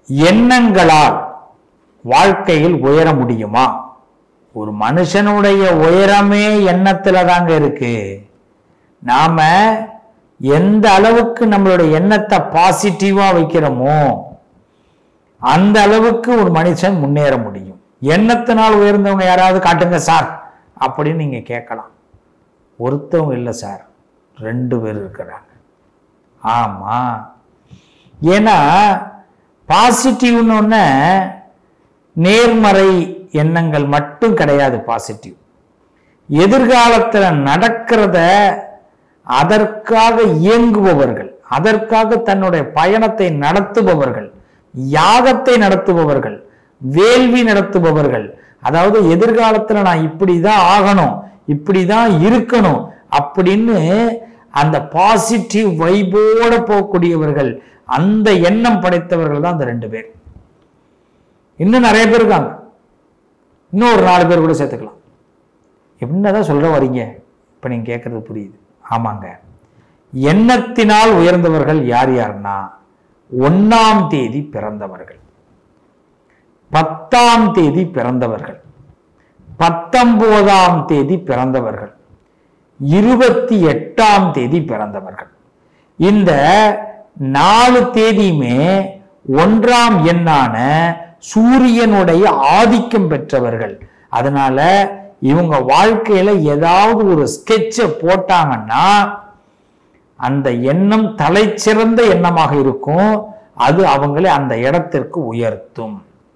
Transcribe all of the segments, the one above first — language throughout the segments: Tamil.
எண்ணங்களால் வாழ்க்கையில் உயர முடியுமா ஒரு மனுஷனுடைய உயரமே எண்ணத்துல தாங்க இருக்கு நாம எந்த அளவுக்கு நம்மளுடைய எண்ணத்தை பாசிட்டிவா வைக்கிறோமோ அந்த அளவுக்கு ஒரு மனுஷன் முன்னேற முடியும் எண்ணத்தினால் உயர்ந்தவங்க யாராவது காட்டுங்க சார் அப்படின்னு நீங்க கேட்கலாம் ஒருத்தவங்க இல்லை சார் ரெண்டு பேர் இருக்கிறாங்க ஆமா ஏன்னா பாசிட்டிவ்னு ஒன்று நேர்மறை எண்ணங்கள் மட்டும் கிடையாது பாசிட்டிவ் எதிர்காலத்தில் நடக்கிறத அதற்காக இயங்குபவர்கள் அதற்காக தன்னுடைய பயணத்தை நடத்துபவர்கள் யாகத்தை நடத்துபவர்கள் வேள்வி நடத்துபவர்கள் அதாவது எதிர்காலத்துல நான் இப்படிதான் ஆகணும் இப்படிதான் இருக்கணும் அப்படின்னு அந்த பாசிட்டிவ் வைபோட போகக்கூடியவர்கள் அந்த எண்ணம் படைத்தவர்கள் தான் அந்த ரெண்டு பேர் இன்னும் நிறைய பேர் இருக்காங்க இன்னும் ஒரு நாலு பேர் கூட சேர்த்துக்கலாம் என்னதான் சொல்ற வரீங்க இப்ப நீங்க கேட்கறது புரியுது ஆமாங்க எண்ணத்தினால் உயர்ந்தவர்கள் யார் யாருன்னா ஒன்னாம் தேதி பிறந்தவர்கள் பத்தாம் தேதி பிறந்தவர்கள் பத்தொன்பதாம் தேதி பிறந்தவர்கள் இருபத்தி எட்டாம் தேதி பிறந்தவர்கள் இந்த நாலு தேதியுமே ஒன்றாம் எண்ணான சூரியனுடைய ஆதிக்கம் பெற்றவர்கள் அதனால இவங்க வாழ்க்கையில ஏதாவது ஒரு ஸ்கெட்சை போட்டாங்கன்னா அந்த எண்ணம் தலைச்சிறந்த எண்ணமாக இருக்கும் அது அவங்களை அந்த இடத்திற்கு உயர்த்தும்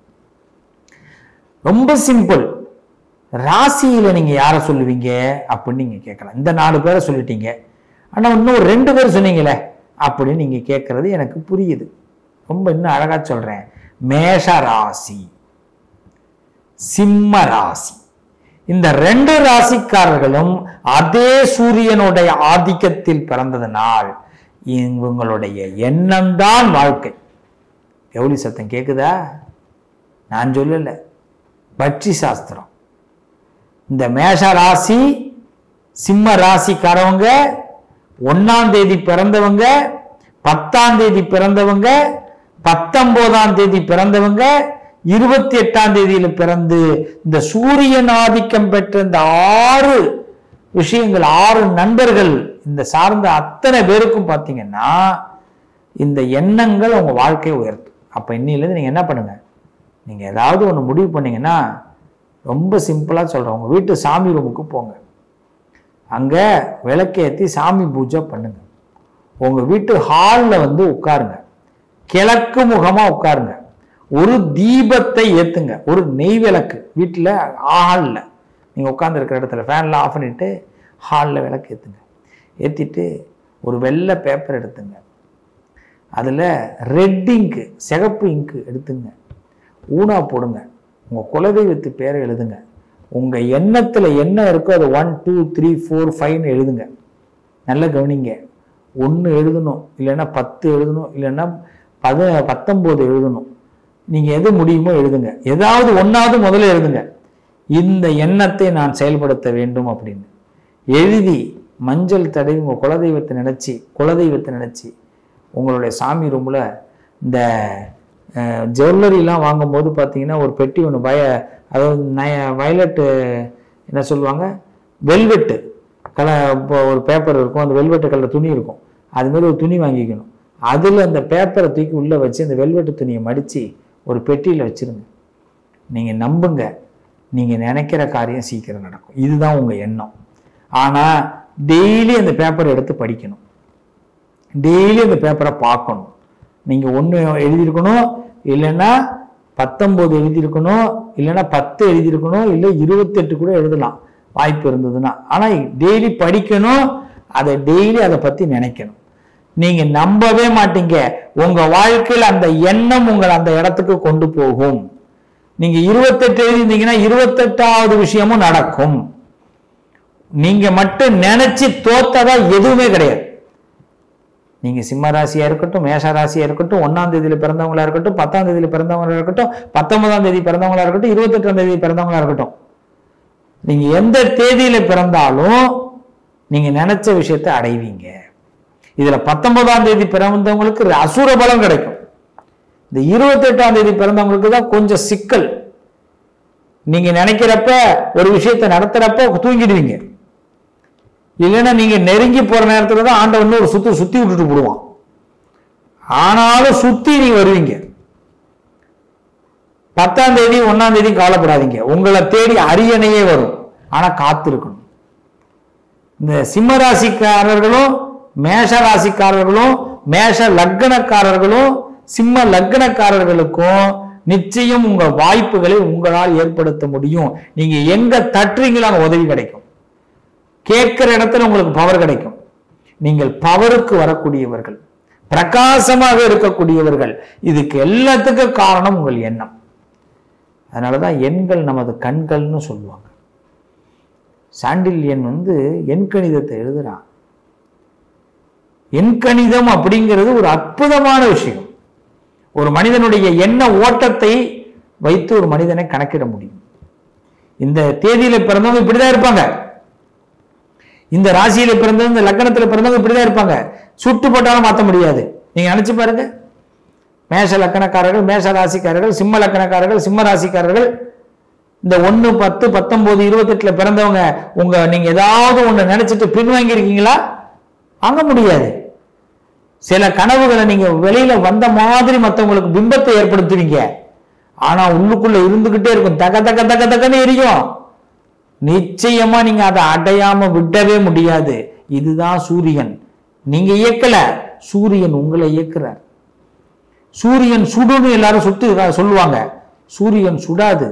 ரொம்ப சிம்பிள் ராசியில நீங்க யாரை சொல்லுவீங்க அப்படின்னு நீங்க கேட்கலாம் இந்த நாலு பேரை சொல்லிட்டீங்க ஆனா இன்னும் ஒரு ரெண்டு பேர் சொன்னீங்களே அப்படின்னு நீங்க கேட்கறது எனக்கு புரியுது ரொம்ப இன்னும் அழகா சொல்றேன் மேஷ ராசி சிம்ம ராசி இந்த ரெண்டு ராசிக்காரர்களும் அதே சூரியனுடைய ஆதிக்கத்தில் பிறந்ததனால் இவங்களுடைய எண்ணம் தான் வாழ்க்கை எவ்வளி சத்தம் கேக்குதா நான் சொல்லல பட்சி சாஸ்திரம் இந்த மேஷ ராசி சிம்ம ராசிக்காரவங்க ஒன்னாம் தேதி பிறந்தவங்க பத்தாம் தேதி பிறந்தவங்க பத்தொன்பதாம் தேதி பிறந்தவங்க இருபத்தி எட்டாம் தேதியில பிறந்து இந்த சூரியன் ஆதிக்கம் பெற்ற இந்த ஆறு விஷயங்கள் ஆறு நண்பர்கள் இந்த சார்ந்த அத்தனை பேருக்கும் பார்த்தீங்கன்னா இந்த எண்ணங்கள் உங்க வாழ்க்கையை உயர்த்தும் அப்ப இன்னிலேருந்து நீங்க என்ன பண்ணுங்க நீங்க ஏதாவது ஒன்று முடிவு பண்ணீங்கன்னா ரொம்ப சிம்பிளா சொல்றேன் உங்க வீட்டு சாமி ரூமுக்கு போங்க அங்க விளக்கேத்தி சாமி பூஜை பண்ணுங்க உங்க வீட்டு ஹாலில் வந்து உட்காருங்க கிழக்கு முகமா உட்காருங்க ஒரு தீபத்தை ஏத்துங்க ஒரு நெய் விளக்கு வீட்டில் ஹாலில் நீங்கள் உட்கார்ந்து இருக்கிற இடத்துல ஃபேன்லாம் ஆஃப் பண்ணிட்டு ஹாலில் விளக்கு ஏற்றுங்க ஏற்றிட்டு ஒரு வெள்ளை பேப்பர் எடுத்துங்க அதில் ரெட் இங்கு சிகப்பு இங்கு எடுத்துங்க ஊனா போடுங்க உங்கள் குலதெய்வத்து பேரை எழுதுங்க உங்கள் எண்ணத்தில் என்ன இருக்கோ அது ஒன் டூ த்ரீ ஃபோர் ஃபைவ்னு எழுதுங்க நல்லா கவனிங்க ஒன்று எழுதணும் இல்லைன்னா பத்து எழுதணும் இல்லைன்னா பத பத்தொம்போது எழுதணும் நீங்கள் எது முடியுமோ எழுதுங்க ஏதாவது ஒன்றாவது முதல்ல எழுதுங்க இந்த எண்ணத்தை நான் செயல்படுத்த வேண்டும் அப்படின்னு எழுதி மஞ்சள் தடவி உங்கள் குலதெய்வத்தை நினச்சி குலதெய்வத்தை நினச்சி உங்களுடைய சாமி ரூமில் இந்த ஜுவல்லரிலாம் வாங்கும்போது பார்த்தீங்கன்னா ஒரு பெட்டி ஒன்று பய அதாவது நய வயலட்டு என்ன சொல்லுவாங்க வெல்வெட்டு கலர் இப்போ ஒரு பேப்பர் இருக்கும் அந்த வெல்வெட்டு கலர் துணி இருக்கும் அது மாதிரி ஒரு துணி வாங்கிக்கணும் அதில் அந்த பேப்பரை தூக்கி உள்ளே வச்சு அந்த வெல்வெட்டு துணியை மடித்து ஒரு பெட்டியில் வச்சிருங்க நீங்கள் நம்புங்க நீங்கள் நினைக்கிற காரியம் சீக்கிரம் நடக்கும் இதுதான் உங்கள் எண்ணம் ஆனால் டெய்லி அந்த பேப்பரை எடுத்து படிக்கணும் டெய்லி அந்த பேப்பரை பார்க்கணும் நீங்கள் ஒன்று எழுதியிருக்கணும் இல்லைன்னா பத்தொம்போது எழுதியிருக்கணும் இல்லைன்னா பத்து எழுதியிருக்கணும் இல்லை இருபத்தெட்டு கூட எழுதலாம் வாய்ப்பு இருந்ததுன்னா ஆனால் டெய்லி படிக்கணும் அதை டெய்லி அதை பற்றி நினைக்கணும் நீங்க நம்பவே மாட்டீங்க உங்க வாழ்க்கையில் அந்த எண்ணம் உங்களை அந்த இடத்துக்கு கொண்டு போகும் நீங்க இருபத்தெட்டு எழுதியிருந்தீங்கன்னா இருபத்தெட்டாவது விஷயமும் நடக்கும் நீங்க மட்டும் நினைச்சு தோத்ததா எதுவுமே கிடையாது நீங்க சிம்ம ராசியா இருக்கட்டும் மேஷ ராசியா இருக்கட்டும் ஒன்னாம் தேதியில பிறந்தவங்களா இருக்கட்டும் பத்தாம் தேதியில பிறந்தவங்களா இருக்கட்டும் பத்தொன்பதாம் தேதி பிறந்தவங்களா இருக்கட்டும் இருபத்தெட்டாம் தேதி பிறந்தவங்களா இருக்கட்டும் நீங்க எந்த தேதியில பிறந்தாலும் நீங்க நினைச்ச விஷயத்தை அடைவீங்க இதுல பத்தொன்பதாம் தேதி பிறந்தவங்களுக்கு அசுர பலம் கிடைக்கும் இந்த இருபத்தெட்டாம் தேதி பிறந்தவங்களுக்கு தான் கொஞ்சம் சிக்கல் நீங்க நினைக்கிறப்ப ஒரு விஷயத்தை நடத்துறப்ப தூங்கிடுவீங்க இல்லைன்னா நீங்க நெருங்கி போற நேரத்துல தான் ஆண்டவன் ஒரு சுத்து சுத்தி விட்டுட்டு போடுவான் ஆனாலும் சுத்தி நீங்க வருவீங்க பத்தாம் தேதி ஒன்னாம் தேதி கவலைப்படாதீங்க உங்களை தேடி அரியணையே வரும் ஆனா காத்திருக்கணும் இந்த சிம்ம ராசிக்காரர்களும் மேஷ ராசிக்காரர்களும் மேஷ லக்னக்காரர்களும் சிம்ம லக்னக்காரர்களுக்கும் நிச்சயம் உங்க வாய்ப்புகளை உங்களால் ஏற்படுத்த முடியும் நீங்க எங்க தட்டுறீங்களோ அங்க உதவி கிடைக்கும் கேட்கிற இடத்துல உங்களுக்கு பவர் கிடைக்கும் நீங்கள் பவருக்கு வரக்கூடியவர்கள் பிரகாசமாக இருக்கக்கூடியவர்கள் இதுக்கு எல்லாத்துக்கும் காரணம் உங்கள் எண்ணம் அதனாலதான் எண்கள் நமது கண்கள்னு சொல்லுவாங்க சாண்டில்யன் வந்து எண்கணிதத்தை எழுதுறான் எண்கணிதம் அப்படிங்கிறது ஒரு அற்புதமான விஷயம் ஒரு மனிதனுடைய எண்ண ஓட்டத்தை வைத்து ஒரு மனிதனை கணக்கிட முடியும் இந்த தேதியில பிறந்தவங்க இப்படிதான் இருப்பாங்க இந்த ராசியில பிறந்தவங்க இந்த லக்கணத்துல பிறந்தவங்க இப்படிதான் இருப்பாங்க சுட்டு போட்டாலும் மாத்த முடியாது நீங்க நினைச்சு பாருங்க மேஷ லக்கணக்காரர்கள் மேஷ ராசிக்காரர்கள் சிம்ம லக்கணக்காரர்கள் சிம்ம ராசிக்காரர்கள் இந்த ஒண்ணு பத்து பத்தொன்பது இருபத்தெட்டுல பிறந்தவங்க உங்க நீங்க ஏதாவது ஒண்ணு நினைச்சிட்டு பின்வாங்கி இருக்கீங்களா வாங்க முடியாது சில கனவுகளை நீங்க வெளியில வந்த மாதிரி மத்தவங்களுக்கு பிம்பத்தை ஏற்படுத்துவீங்க ஆனா உள்ளுக்குள்ள இருந்துகிட்டே இருக்கும் தக தக தக தகன்னு எரியும் நிச்சயமா நீங்க அதை அடையாம விடவே முடியாது இதுதான் சூரியன் நீங்க இயக்கல சூரியன் உங்களை இயக்குறார் சூரியன் சுடுன்னு எல்லாரும் சுட்டு சொல்லுவாங்க சூரியன் சுடாது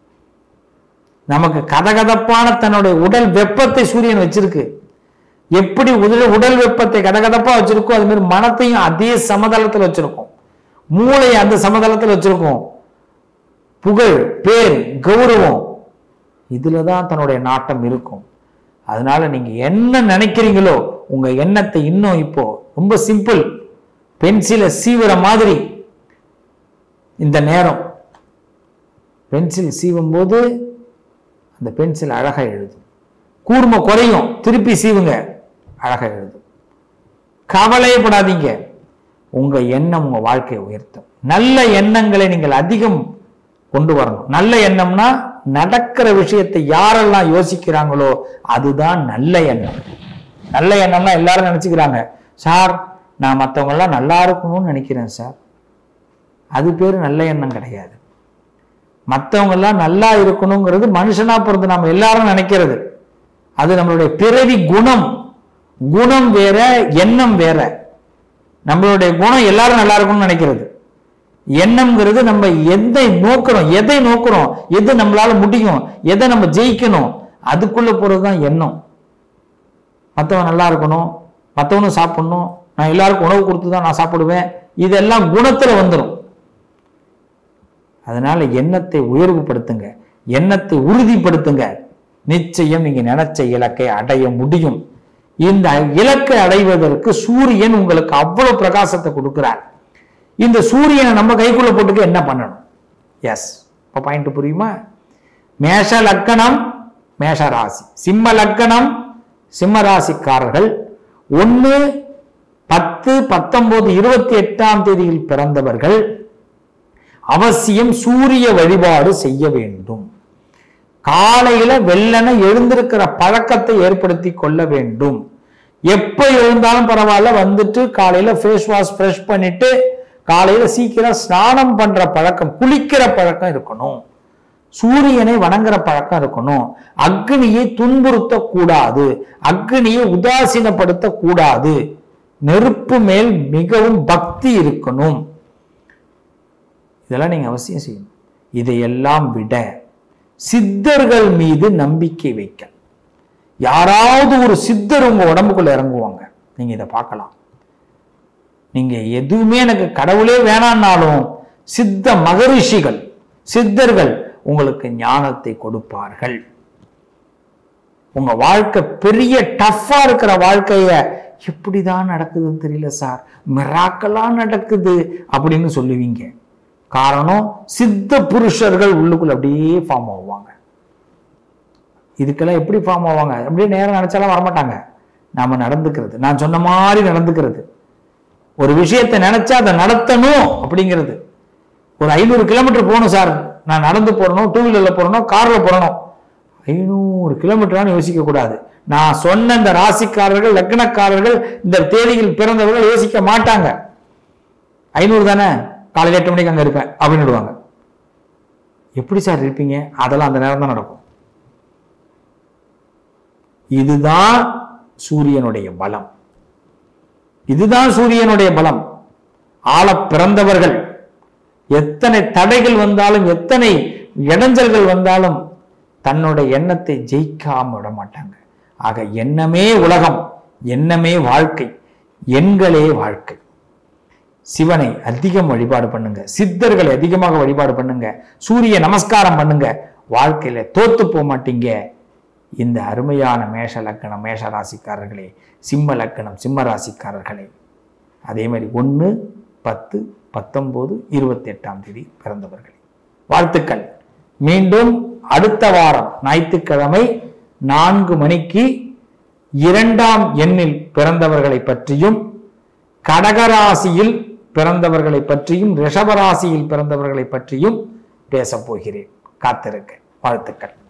நமக்கு கதகதப்பான தன்னுடைய உடல் வெப்பத்தை சூரியன் வச்சிருக்கு எப்படி உடல் உடல் வெப்பத்தை கதகதப்பா வச்சிருக்கோ அது மாதிரி மனத்தையும் அதே சமதளத்தில் வச்சிருக்கும் மூளையை அந்த சமதளத்தில் வச்சிருக்கும் புகழ் பேர் கௌரவம் இதுல தான் தன்னுடைய நாட்டம் இருக்கும் அதனால நீங்க என்ன நினைக்கிறீங்களோ உங்க எண்ணத்தை இன்னும் இப்போ ரொம்ப சிம்பிள் பென்சிலை சீவுற மாதிரி இந்த நேரம் பென்சில் சீவும் போது அந்த பென்சில் அழகா எழுதும் கூர்மை குறையும் திருப்பி சீவுங்க அழகா எழுதும் கவலையப்படாதீங்க உங்க எண்ணம் உங்க வாழ்க்கையை உயர்த்தும் நல்ல எண்ணங்களை நீங்கள் அதிகம் கொண்டு வரணும் நல்ல எண்ணம்னா நடக்கிற விஷயத்தை யாரெல்லாம் யோசிக்கிறாங்களோ அதுதான் நல்ல எண்ணம் நல்ல எண்ணம்னா எல்லாரும் நினைச்சுக்கிறாங்க சார் நான் மற்றவங்க எல்லாம் நல்லா இருக்கணும்னு நினைக்கிறேன் சார் அது பேர் நல்ல எண்ணம் கிடையாது மற்றவங்க எல்லாம் நல்லா இருக்கணுங்கிறது மனுஷனா பிறந்து நம்ம எல்லாரும் நினைக்கிறது அது நம்மளுடைய பிறவி குணம் குணம் வேற எண்ணம் வேற நம்மளுடைய குணம் எல்லாரும் நல்லா இருக்கணும்னு நினைக்கிறது எண்ணம்ங்கிறது நம்ம எதை நோக்கிறோம் எதை நோக்கிறோம் எது நம்மளால முடியும் எதை நம்ம ஜெயிக்கணும் அதுக்குள்ள போறதுதான் எண்ணம் மற்றவன் நல்லா இருக்கணும் மற்றவனும் சாப்பிடணும் நான் எல்லாருக்கும் உணவு கொடுத்து தான் நான் சாப்பிடுவேன் இதெல்லாம் குணத்துல வந்துடும் அதனால எண்ணத்தை உயர்வுபடுத்துங்க எண்ணத்தை உறுதிப்படுத்துங்க நிச்சயம் நீங்க நினைச்ச இலக்கை அடைய முடியும் இந்த இலக்கை அடைவதற்கு சூரியன் உங்களுக்கு அவ்வளவு பிரகாசத்தை கொடுக்கிறார் இந்த சூரியனை நம்ம கைக்குள்ள போட்டுக்க என்ன பண்ணணும் எஸ் இப்போ பாயிண்ட் புரியுமா மேஷ லக்கணம் மேஷ ராசி சிம்ம லக்கணம் சிம்ம ராசிக்காரர்கள் ஒன்று பத்து பத்தொன்பது இருபத்தி எட்டாம் தேதியில் பிறந்தவர்கள் அவசியம் சூரிய வழிபாடு செய்ய வேண்டும் காலையில வெள்ளன எழுந்திருக்கிற பழக்கத்தை ஏற்படுத்தி கொள்ள வேண்டும் எப்ப எழுந்தாலும் பரவாயில்ல வந்துட்டு காலையில ஃபேஸ் வாஷ் ஃப்ரெஷ் பண்ணிட்டு காலையில சீக்கிரம் ஸ்நானம் பண்ற பழக்கம் குளிக்கிற பழக்கம் இருக்கணும் சூரியனை வணங்குற பழக்கம் இருக்கணும் அக்னியை துன்புறுத்த கூடாது அக்னியை உதாசீனப்படுத்த கூடாது நெருப்பு மேல் மிகவும் பக்தி இருக்கணும் இதெல்லாம் நீங்க அவசியம் செய்யணும் இதையெல்லாம் விட சித்தர்கள் மீது நம்பிக்கை வைக்க யாராவது ஒரு சித்தர் உங்க உடம்புக்குள்ள இறங்குவாங்க நீங்க இதை பார்க்கலாம் நீங்க எதுவுமே எனக்கு கடவுளே வேணான்னாலும் சித்த மகரிஷிகள் சித்தர்கள் உங்களுக்கு ஞானத்தை கொடுப்பார்கள் உங்க வாழ்க்கை பெரிய டஃப்பா இருக்கிற வாழ்க்கைய எப்படிதான் நடக்குதுன்னு தெரியல சார் மிராக்கலா நடக்குது அப்படின்னு சொல்லுவீங்க காரணம் சித்த புருஷர்கள் உள்ளுக்குள்ள அப்படியே ஃபார்ம் ஆவாங்க இதுக்கெல்லாம் எப்படி ஃபார்ம் ஆவாங்க அப்படியே நேரம் நினைச்சாலும் வரமாட்டாங்க நாம நடந்துக்கிறது நான் சொன்ன மாதிரி நடந்துக்கிறது ஒரு விஷயத்தை நினைச்சா அதை நடத்தணும் அப்படிங்கிறது ஒரு ஐநூறு கிலோமீட்டர் போகணும் சார் நான் நடந்து போறணும் டூ வீலர்ல போறணும் கார்ல போறணும் ஐநூறு கிலோமீட்டர்னு யோசிக்க கூடாது நான் சொன்ன இந்த ராசிக்காரர்கள் லக்னக்காரர்கள் இந்த தேதியில் பிறந்தவர்கள் யோசிக்க மாட்டாங்க ஐநூறு தானே காலையில் எட்டு மணிக்கு அங்க இருப்பேன் அப்படின்னு விடுவாங்க எப்படி சார் இருப்பீங்க அதெல்லாம் அந்த நேரம் தான் நடக்கும் இதுதான் சூரியனுடைய பலம் இதுதான் சூரியனுடைய பலம் ஆள பிறந்தவர்கள் எத்தனை தடைகள் வந்தாலும் எத்தனை இடைஞ்சல்கள் வந்தாலும் தன்னோட எண்ணத்தை ஜெயிக்காம விட மாட்டாங்க ஆக எண்ணமே உலகம் எண்ணமே வாழ்க்கை எண்களே வாழ்க்கை சிவனை அதிகம் வழிபாடு பண்ணுங்க சித்தர்களை அதிகமாக வழிபாடு பண்ணுங்க சூரிய நமஸ்காரம் பண்ணுங்க வாழ்க்கையில தோத்து போக மாட்டீங்க இந்த அருமையான மேஷ லக்கணம் மேஷ ராசிக்காரர்களே சிம்ம லக்கணம் சிம்ம ராசிக்காரர்களே அதே மாதிரி ஒன்று பத்து பத்தொம்போது இருபத்தி எட்டாம் தேதி பிறந்தவர்களே வாழ்த்துக்கள் மீண்டும் அடுத்த வாரம் ஞாயிற்றுக்கிழமை நான்கு மணிக்கு இரண்டாம் எண்ணில் பிறந்தவர்களை பற்றியும் கடகராசியில் பிறந்தவர்களை பற்றியும் ரிஷபராசியில் பிறந்தவர்களை பற்றியும் பேசப் போகிறேன் காத்திருக்க வாழ்த்துக்கள்